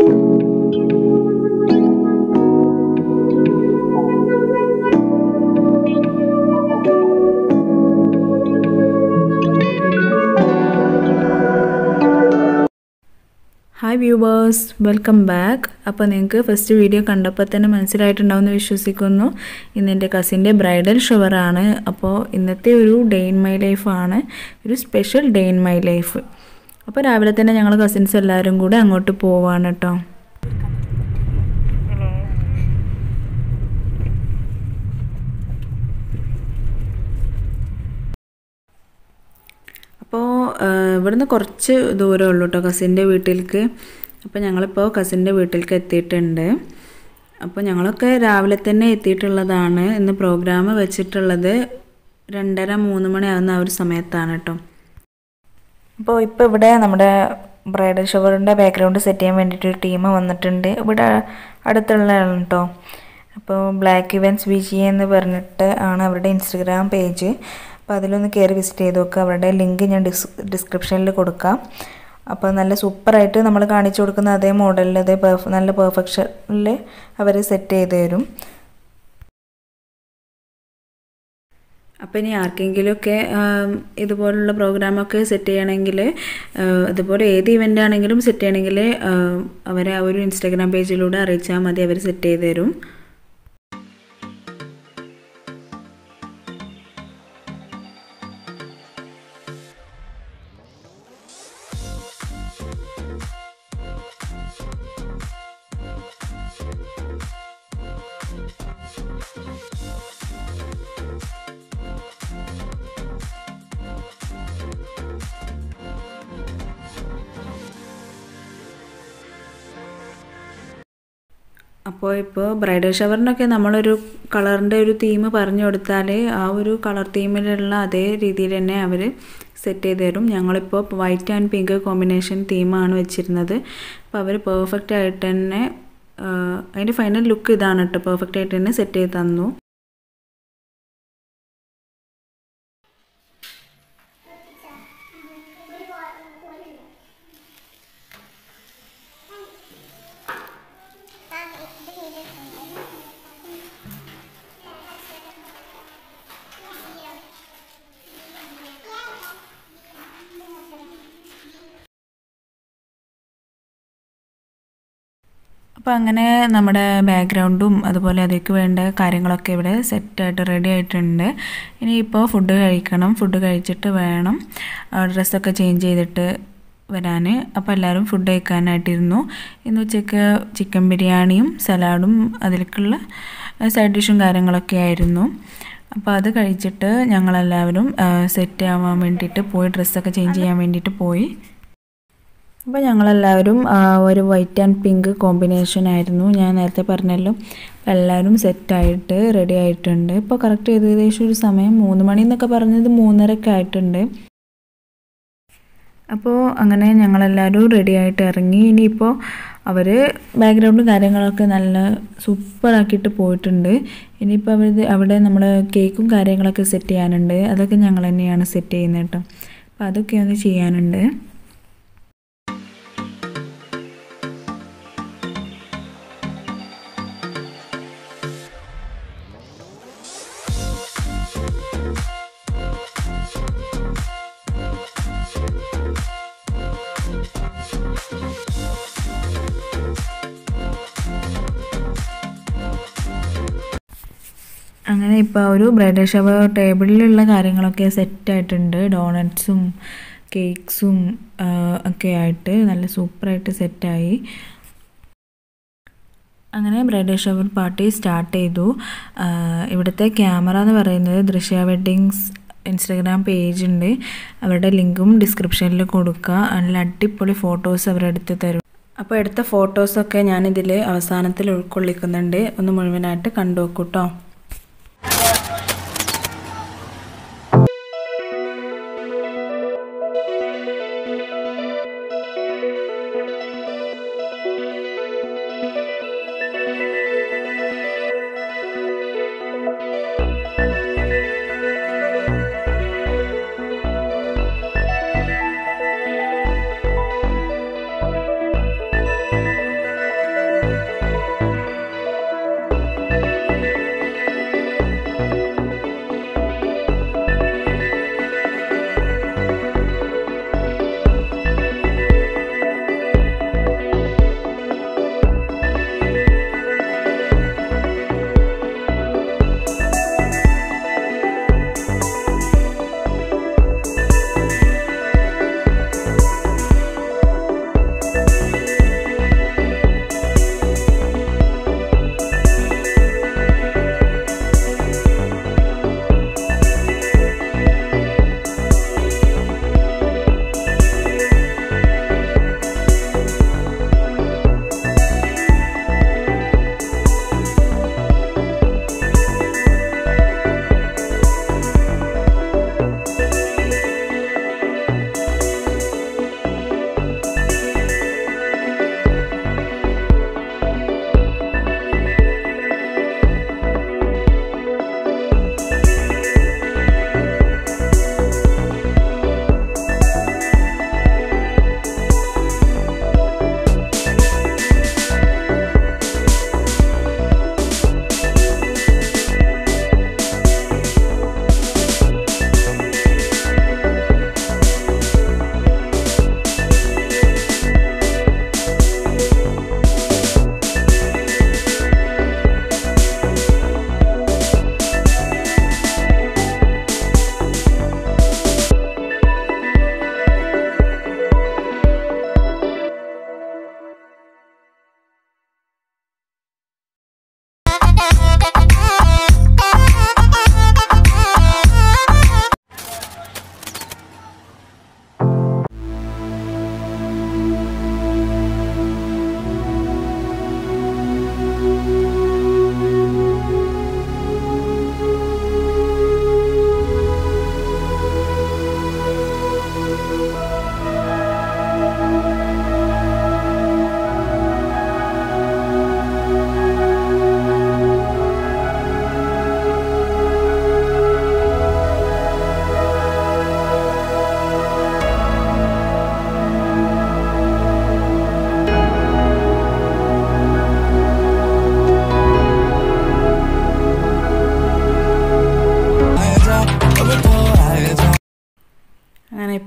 hi viewers welcome back അപ്പോൾ നിങ്ങൾക്ക് first video കണ്ടപ്പോൾ തന്നെ മനസ്സിലായിട്ടുണ്ടാവുമെന്ന് വിശ്വസിക്കുന്നു ഇന്ന് എൻ്റെ കസിൻ്റെ ബ്രൈഡൽ ഷവറാണ് അപ്പോൾ ഇന്നത്തെ ഒരു ഡേ ഇൻ മൈ ലൈഫാണ് ഒരു special day in my life അപ്പോൾ രാവിലെ തന്നെ ഞങ്ങൾ കസിൻസ് എല്ലാവരും കൂടെ അങ്ങോട്ട് പോവാണ് കേട്ടോ അപ്പോൾ ഇവിടുന്ന് കുറച്ച് ദൂരമേ ഉള്ളൂ കേട്ടോ കസിൻ്റെ വീട്ടിലേക്ക് അപ്പോൾ ഞങ്ങളിപ്പോൾ കസിൻ്റെ വീട്ടിലേക്ക് എത്തിയിട്ടുണ്ട് അപ്പോൾ ഞങ്ങളൊക്കെ രാവിലെ തന്നെ എത്തിയിട്ടുള്ളതാണ് ഇന്ന് പ്രോഗ്രാം വെച്ചിട്ടുള്ളത് രണ്ടര മൂന്ന് മണിയാകുന്ന ആ ഒരു സമയത്താണ് കേട്ടോ അപ്പോൾ ഇപ്പോൾ ഇവിടെ നമ്മുടെ ബ്രൈഡൽ ഷവറിൻ്റെ ബാക്ക്ഗ്രൗണ്ട് സെറ്റ് ചെയ്യാൻ വേണ്ടിയിട്ട് ഒരു ടീം വന്നിട്ടുണ്ട് ഇവിടെ അടുത്തുള്ളതാണ് കേട്ടോ അപ്പോൾ ബ്ലാക്ക് ഇവൻറ്റ്സ് വി ജി എന്ന് പറഞ്ഞിട്ട് ആണ് അവരുടെ ഇൻസ്റ്റഗ്രാം പേജ് അപ്പോൾ അതിലൊന്ന് കയറി വിസിറ്റ് ചെയ്ത് നോക്കുക അവരുടെ ലിങ്ക് ഞാൻ ഡിസ് ഡിസ്ക്രിപ്ഷനിൽ കൊടുക്കാം അപ്പോൾ നല്ല സൂപ്പറായിട്ട് നമ്മൾ കാണിച്ചു കൊടുക്കുന്ന അതേ മോഡലിൽ അതേ പെർഫ് നല്ല പെർഫെക്ഷനിൽ അവർ സെറ്റ് ചെയ്ത് തരും അപ്പോൾ ഇനി ആർക്കെങ്കിലുമൊക്കെ ഇതുപോലുള്ള പ്രോഗ്രാമൊക്കെ സെറ്റ് ചെയ്യണമെങ്കിൽ ഇതുപോലെ ഏത് ഇവൻ്റ് ആണെങ്കിലും സെറ്റ് ചെയ്യണമെങ്കിൽ അവരെ ആ ഒരു ഇൻസ്റ്റാഗ്രാം പേജിലൂടെ അറിയിച്ചാൽ മതി അവർ സെറ്റ് ചെയ്ത് തരും അപ്പോൾ ഇപ്പോൾ ബ്രൈഡൽ ഷവറിനൊക്കെ നമ്മളൊരു കളറിൻ്റെ ഒരു തീം പറഞ്ഞു കൊടുത്താൽ ആ ഒരു കളർ തീമിലുള്ള അതേ രീതിയിൽ തന്നെ അവർ സെറ്റ് ചെയ്ത് തരും ഞങ്ങളിപ്പോൾ വൈറ്റ് ആൻഡ് പിങ്ക് കോമ്പിനേഷൻ തീമാണ് വെച്ചിരുന്നത് അപ്പോൾ അവർ പെർഫെക്റ്റ് ആയിട്ട് തന്നെ അതിൻ്റെ ഫൈനൽ ലുക്ക് ഇതാണ് കേട്ടോ പെർഫെക്റ്റ് ആയിട്ട് തന്നെ സെറ്റ് ചെയ്ത് തന്നു അപ്പോൾ അങ്ങനെ നമ്മുടെ ബാക്ക്ഗ്രൗണ്ടും അതുപോലെ അതിലേക്ക് വേണ്ട കാര്യങ്ങളൊക്കെ ഇവിടെ സെറ്റായിട്ട് റെഡി ആയിട്ടുണ്ട് ഇനിയിപ്പോൾ ഫുഡ് കഴിക്കണം ഫുഡ് കഴിച്ചിട്ട് വേണം ഡ്രസ്സൊക്കെ ചേഞ്ച് ചെയ്തിട്ട് വരാൻ അപ്പോൾ എല്ലാവരും ഫുഡ് കഴിക്കാനായിട്ടിരുന്നു ഇന്ന് ഉച്ചയ്ക്ക് ചിക്കൻ ബിരിയാണിയും സലാഡും അതിലേക്കുള്ള സൈഡ് ഡിഷും കാര്യങ്ങളൊക്കെ ആയിരുന്നു അപ്പോൾ അത് കഴിച്ചിട്ട് ഞങ്ങളെല്ലാവരും സെറ്റ് ആവാൻ വേണ്ടിയിട്ട് പോയി ഡ്രസ്സൊക്കെ ചേഞ്ച് ചെയ്യാൻ വേണ്ടിയിട്ട് പോയി അപ്പോൾ ഞങ്ങളെല്ലാവരും ഒരു വൈറ്റ് ആൻഡ് പിങ്ക് കോമ്പിനേഷൻ ആയിരുന്നു ഞാൻ നേരത്തെ പറഞ്ഞല്ലോ എല്ലാവരും സെറ്റായിട്ട് റെഡി ആയിട്ടുണ്ട് ഇപ്പോൾ കറക്റ്റ് ഏകദേശം ഒരു സമയം മൂന്ന് മണി എന്നൊക്കെ പറഞ്ഞത് മൂന്നരക്കെ ആയിട്ടുണ്ട് അപ്പോൾ അങ്ങനെ ഞങ്ങളെല്ലാവരും റെഡി ആയിട്ട് ഇറങ്ങി ഇനിയിപ്പോൾ അവർ ബാക്ക്ഗ്രൗണ്ടും കാര്യങ്ങളൊക്കെ നല്ല സൂപ്പറാക്കിയിട്ട് പോയിട്ടുണ്ട് ഇനിയിപ്പോൾ അവർ അവിടെ നമ്മൾ കേക്കും കാര്യങ്ങളൊക്കെ സെറ്റ് ചെയ്യാനുണ്ട് അതൊക്കെ ഞങ്ങൾ തന്നെയാണ് സെറ്റ് ചെയ്യുന്നത് കേട്ടോ അപ്പോൾ അതൊക്കെ ഒന്ന് ചെയ്യാനുണ്ട് അങ്ങനെ ഇപ്പോൾ ഒരു ബ്രൈഡൽ ഷവർ ടേബിളിലുള്ള കാര്യങ്ങളൊക്കെ സെറ്റായിട്ടുണ്ട് ഡോണറ്റ്സും കേക്ക്സും ഒക്കെ ആയിട്ട് നല്ല സൂപ്പറായിട്ട് സെറ്റായി അങ്ങനെ ബ്രൈഡൽ ഷവർ പാർട്ടി സ്റ്റാർട്ട് ചെയ്തു ഇവിടുത്തെ ക്യാമറ എന്ന് പറയുന്നത് ദൃശ്യ വെഡ്ഡിങ്സ് ഇൻസ്റ്റാഗ്രാം പേജ് ഉണ്ട് അവരുടെ ലിങ്കും ഡിസ്ക്രിപ്ഷനിൽ കൊടുക്കുക നല്ല അടിപൊളി ഫോട്ടോസ് അവരെടുത്ത് തരും അപ്പോൾ എടുത്ത ഫോട്ടോസൊക്കെ ഞാനിതിൽ അവസാനത്തിൽ ഉൾക്കൊള്ളിക്കുന്നുണ്ട് ഒന്ന് മുഴുവനായിട്ട് കണ്ടു നോക്കൂട്ടോ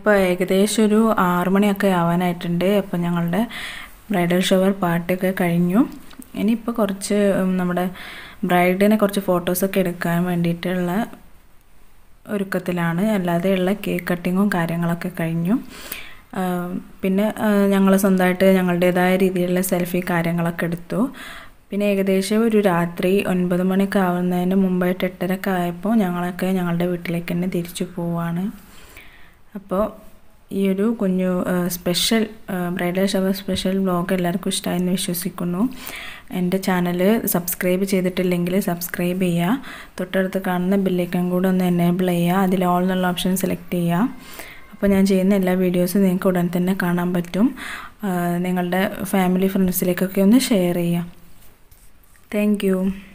ഇപ്പോൾ ഏകദേശം ഒരു ആറു മണിയൊക്കെ ആവാനായിട്ടുണ്ട് അപ്പോൾ ഞങ്ങളുടെ ബ്രൈഡൽ ഷവർ പാർട്ടിയൊക്കെ കഴിഞ്ഞു ഇനിയിപ്പോൾ കുറച്ച് ഉം, നമ്മുടെ ബ്രൈഡിനെ കുറച്ച് ഫോട്ടോസൊക്കെ എടുക്കാൻ വേണ്ടിയിട്ടുള്ള ഒരുക്കത്തിലാണ് അല്ലാതെയുള്ള കേക്ക് കട്ടിങ്ങും കാര്യങ്ങളൊക്കെ കഴിഞ്ഞു ആ, പിന്നെ ഞങ്ങൾ സ്വന്തമായിട്ട് ഞങ്ങളുടേതായ രീതിയിലുള്ള സെൽഫി കാര്യങ്ങളൊക്കെ എടുത്തു പിന്നെ ഏകദേശം ഒരു രാത്രി ഒൻപത് മണിയൊക്കെ ആവുന്നതിന് മുമ്പായിട്ട് എട്ടരയൊക്കെ ആയപ്പോൾ ഞങ്ങളൊക്കെ ഞങ്ങളുടെ വീട്ടിലേക്ക് തന്നെ തിരിച്ചു പോവാണ് അപ്പോൾ ഈ ഒരു കുഞ്ഞു special bridal shower special vlog എല്ലാവർക്കും ഇഷ്ടമായെന്ന് വിശ്വസിക്കുന്നു എൻ്റെ ചാനൽ സബ്സ്ക്രൈബ് ചെയ്തിട്ടില്ലെങ്കിൽ സബ്സ്ക്രൈബ് ചെയ്യുക തൊട്ടടുത്ത് കാണുന്ന ബെല്ലൈക്കൺ കൂടെ ഒന്ന് എനേബിൾ ചെയ്യുക അതിൽ ഓൾ എന്നുള്ള ഓപ്ഷൻ സെലക്ട് ചെയ്യുക അപ്പോൾ ഞാൻ ചെയ്യുന്ന എല്ലാ വീഡിയോസും നിങ്ങൾക്ക് ഉടൻ തന്നെ കാണാൻ പറ്റും ആ, നിങ്ങളുടെ ഫാമിലി ഫ്രണ്ട്സിലേക്കൊക്കെ ഒന്ന് ഷെയർ ചെയ്യുക താങ്ക് യു